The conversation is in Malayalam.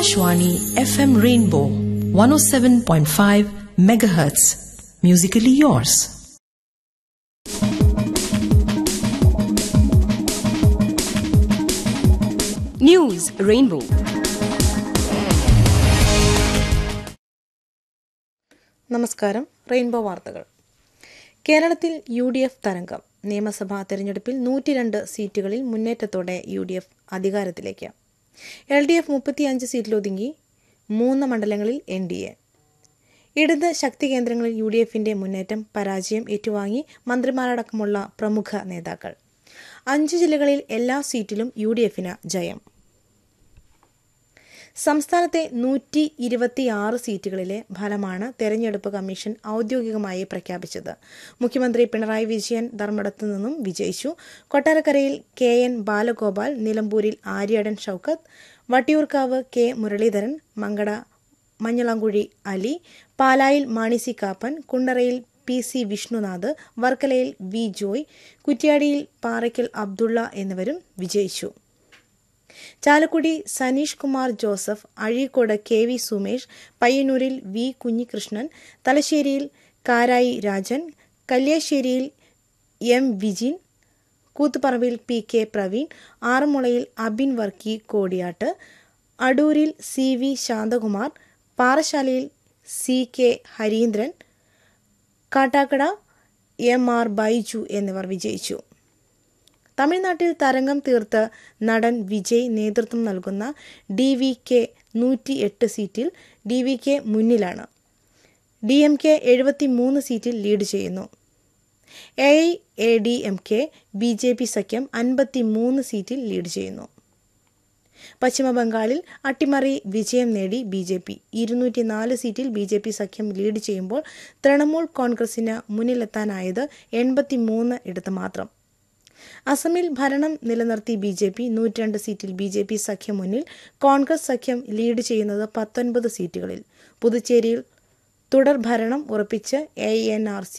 Akashwani FM Rainbow 107.5 megahertz. Musically yours. News Rainbow. നമസ്കാരം റെയിൻബോ വാർത്തകൾ കേരളത്തിൽ യു ഡി എഫ് തരംഗം നിയമസഭാ തെരഞ്ഞെടുപ്പിൽ നൂറ്റിരണ്ട് സീറ്റുകളിൽ മുന്നേറ്റത്തോടെ യു ഡി എഫ് അധികാരത്തിലേക്ക് എൽ ഡി എഫ് മുപ്പത്തിയഞ്ച് സീറ്റിലൊതുങ്ങി മൂന്ന് മണ്ഡലങ്ങളിൽ എൻ ഡി എ ഇടത് ശക്തി കേന്ദ്രങ്ങളിൽ യു ഡി എഫിന്റെ മുന്നേറ്റം പരാജയം ഏറ്റുവാങ്ങി മന്ത്രിമാരടക്കമുള്ള പ്രമുഖ നേതാക്കൾ അഞ്ച് ജില്ലകളിൽ എല്ലാ സീറ്റിലും യു ഡി എഫിന് ജയം സംസ്ഥാനത്തെ നൂറ്റി ഇരുപത്തിയാറ് സീറ്റുകളിലെ ഫലമാണ് തെരഞ്ഞെടുപ്പ് കമ്മീഷൻ ഔദ്യോഗികമായി പ്രഖ്യാപിച്ചത് മുഖ്യമന്ത്രി പിണറായി വിജയൻ ധർമ്മടത്തു നിന്നും വിജയിച്ചു കൊട്ടാരക്കരയിൽ കെ എൻ ബാലഗോപാൽ നിലമ്പൂരിൽ ആര്യടൻ ഷൌക്കത്ത് വട്ടിയൂർക്കാവ് കെ മുരളീധരൻ മങ്കട മഞ്ഞളാങ്കുഴി അലി പാലായിൽ മാണി സി കാപ്പൻ കുണ്ടറയിൽ പി സി വിഷ്ണുനാഥ് വർക്കലയിൽ വി ജോയ് കുറ്റ്യാടിയിൽ പാറയ്ക്കൽ അബ്ദുള്ള എന്നിവരും വിജയിച്ചു ചാലക്കുടി സനീഷ് കുമാർ ജോസഫ് അഴീക്കോട് കെ വി സുമേഷ് പയ്യന്നൂരിൽ വി കുഞ്ഞികൃഷ്ണൻ തലശ്ശേരിയിൽ കാരായി രാജൻ കല്യാശ്ശേരിയിൽ എം വിജിൻ കൂത്തുപറമ്പിൽ പി കെ പ്രവീൺ ആറന്മുളയിൽ അബിൻ വർക്കി കോടിയാട്ട് അടൂരിൽ സി വി ശാന്തകുമാർ പാറശാലയിൽ C K Harindran Kattakada M R Baiju എന്നിവർ വിജയിച്ചു തമിഴ്നാട്ടിൽ തരംഗം തീർത്ത് നടൻ വിജയ് നേതൃത്വം നൽകുന്ന ഡി വി കെ നൂറ്റി എട്ട് സീറ്റിൽ ഡി വി കെ മുന്നിലാണ് ഡി എം കെ എഴുപത്തി മൂന്ന് സീറ്റിൽ ലീഡ് ചെയ്യുന്നു A I A D M K B J P സഖ്യം അൻപത്തി മൂന്ന് സീറ്റിൽ ലീഡ് ചെയ്യുന്നു പശ്ചിമബംഗാളിൽ അട്ടിമറി വിജയം നേടി ബി ജെ പി ഇരുന്നൂറ്റി നാല് സീറ്റിൽ ബി ജെ പി സഖ്യം ലീഡ് ചെയ്യുമ്പോൾ തൃണമൂൽ കോൺഗ്രസിന് മുന്നിലെത്താനായത് എൺപത്തി മൂന്ന് ഇടത്ത് മാത്രം അസമിൽ ഭരണം നിലനിർത്തി ബി ജെ പി നൂറ്റിരണ്ട് സീറ്റിൽ ബി ജെ പി സഖ്യം മുന്നിൽ കോൺഗ്രസ് സഖ്യം ലീഡ് ചെയ്യുന്നത് പത്തൊൻപത് സീറ്റുകളിൽ പുതുച്ചേരിയിൽ തുടർ ഭരണം ഉറപ്പിച്ച് എ എൻ ആർ സി